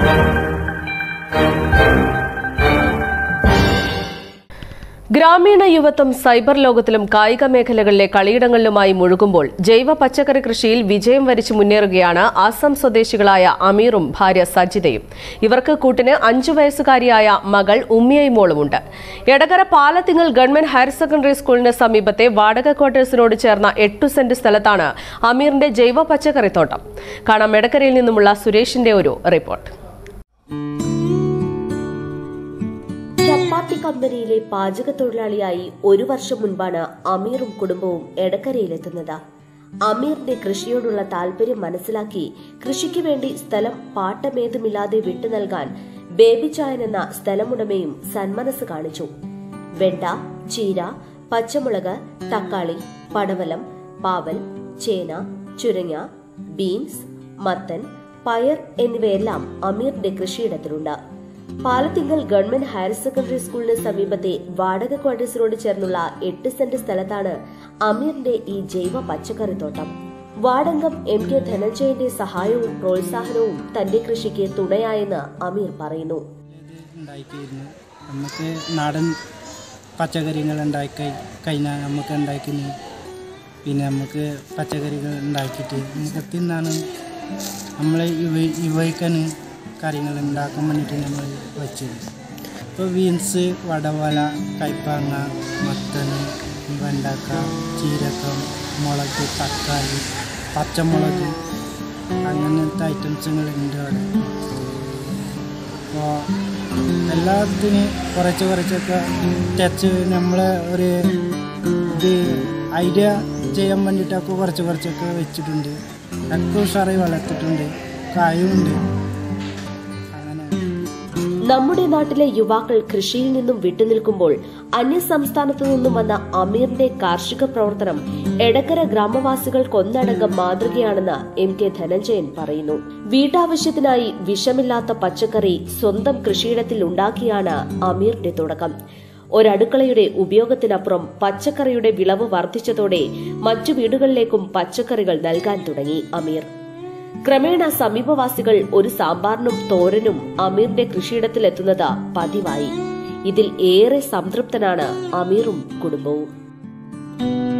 ഗ്രാമീണ യുവത്വം സൈബർ ലോകത്തിലും കായിക മേഖലകളിലെ കളിയിടങ്ങളിലുമായി മുഴുകുമ്പോൾ ജൈവ പച്ചക്കറി കൃഷിയിൽ വിജയം വരിച്ചു മുന്നേറുകയാണ് ആസാം സ്വദേശികളായ അമീറും ഭാര്യ സജിതയും ഇവർക്ക് കൂട്ടിന് അഞ്ചു വയസ്സുകാരിയായ മകൾ ഉമ്മിയൈമോളുമുണ്ട് Edakkara Palathingal government higher secondary സ്കൂളിന് സമീപത്തെ വാടക ക്വാർട്ടേഴ്സിനോട് ചേർന്ന എട്ടു സെന്റ് സ്ഥലത്താണ് അമീറിന്റെ ജൈവ പച്ചക്കറി തോട്ടം കാണാം എടക്കരയിൽ നിന്നുമുള്ള സുരേഷിന്റെ ഒരു റിപ്പോർട്ട് ചപ്പാത്തി കമ്പനിയിലെ പാചക തൊഴിലാളിയായി ഒരു വർഷം മുൻപാണ് അമീറും കുടുംബവും എടക്കരയിലെത്തുന്നത് അമീറിന്റെ കൃഷിയോടുള്ള താല്പര്യം മനസ്സിലാക്കി കൃഷിക്ക് വേണ്ടി സ്ഥലം പാട്ടമേതുമില്ലാതെ വിട്ടു നൽകാൻ ബേബി ചായൻ എന്ന സ്ഥലമുടമയും സന്മനസ് കാണിച്ചു വെണ്ട ചീര പച്ചമുളക് തക്കാളി പടവലം പാവൽ ചേന ചുരങ്ങ ബീൻസ് മത്തൻ പയർ എന്നിവയെല്ലാം അമീറിന്റെ കൃഷിയിടത്തിലുണ്ട് പാലത്തിങ്കൽ ഗവൺമെന്റ് ഹയർ സെക്കൻഡറി സ്കൂളിന് സമീപത്തെ വാടക ക്വാർട്ടേഴ്സിനോട് ചേർന്നുള്ള എട്ട് സെന്റ് സ്ഥലത്താണ് അമീറിന്റെ ഈ ജൈവ പച്ചക്കറി തോട്ടം വാടങ്കം എം കെ ധനഞ്ജയന്റെ സഹായവും പ്രോത്സാഹനവും തന്റെ കൃഷിക്ക് തുണയായെന്ന് അമീർ പറയുന്നു ഉണ്ടാക്കിയിരുന്നു നമുക്ക് നാടൻ പച്ചക്കറികൾ ഉണ്ടാക്കി കഴിഞ്ഞാൽ നമുക്ക് ഉണ്ടാക്കുന്നു പിന്നെ നമുക്ക് പച്ചക്കറികൾ ഉണ്ടാക്കിയിട്ട് നമുക്ക് തിന്നാനും നമ്മൾ ഇവ ഇവയ്ക്കാൻ കാര്യങ്ങൾ ഉണ്ടാക്കാൻ വേണ്ടിയിട്ട് നമ്മൾ വെച്ചത് ഇപ്പോൾ ബീൻസ് വടവല കൈപ്പാങ്ങ മത്തൻ വെണ്ടക്ക ചീരക്ക മുളക് തക്കാളി പച്ചമുളക് അങ്ങനത്തെ ഐറ്റംസുകളുണ്ട് അവിടെ അപ്പോൾ എല്ലാത്തിനും കുറച്ച് കുറച്ചൊക്കെ ടച്ച് നമ്മളെ ഒരു ഇത് ഐഡിയ ചെയ്യാൻ വേണ്ടിയിട്ടൊക്കെ കുറച്ച് കുറച്ചൊക്കെ വെച്ചിട്ടുണ്ട് ഒക്കെ ഉഷാറായി വളർത്തിയിട്ടുണ്ട് കായുണ്ട് അങ്ങനെ നമ്മുടെ നാട്ടിലെ യുവാക്കൾ കൃഷിയിൽ നിന്നും വിട്ടുനിൽക്കുമ്പോൾ അന്യ സംസ്ഥാനത്തു നിന്നും വന്ന അമീറിന്റെ കാർഷിക പ്രവർത്തനം എടക്കര ഗ്രാമവാസികൾക്കൊന്നടങ്കം മാതൃകയാണെന്ന് എം കെ ധനഞ്ജയൻ പറയുന്നു വീട്ടാവശ്യത്തിനായി വിഷമില്ലാത്ത പച്ചക്കറി സ്വന്തം കൃഷിയിടത്തിൽ ഉണ്ടാക്കിയാണ് അമീറിന്റെ തുടക്കം ഒരടുക്കളയുടെ ഉപയോഗത്തിനപ്പുറം പച്ചക്കറിയുടെ വിളവ് വർദ്ധിച്ചതോടെ മറ്റു വീടുകളിലേക്കും പച്ചക്കറികൾ നൽകാൻ തുടങ്ങി അമീർ ക്രമേണ സമീപവാസികൾ ഒരു സാമ്പാറിനും തോരനും അമീറിന്റെ കൃഷിയിടത്തിലെത്തുന്നത് പതിവായി ഇതിൽ ഏറെ സംതൃപ്തനാണ് അമീറും കുടുംബവും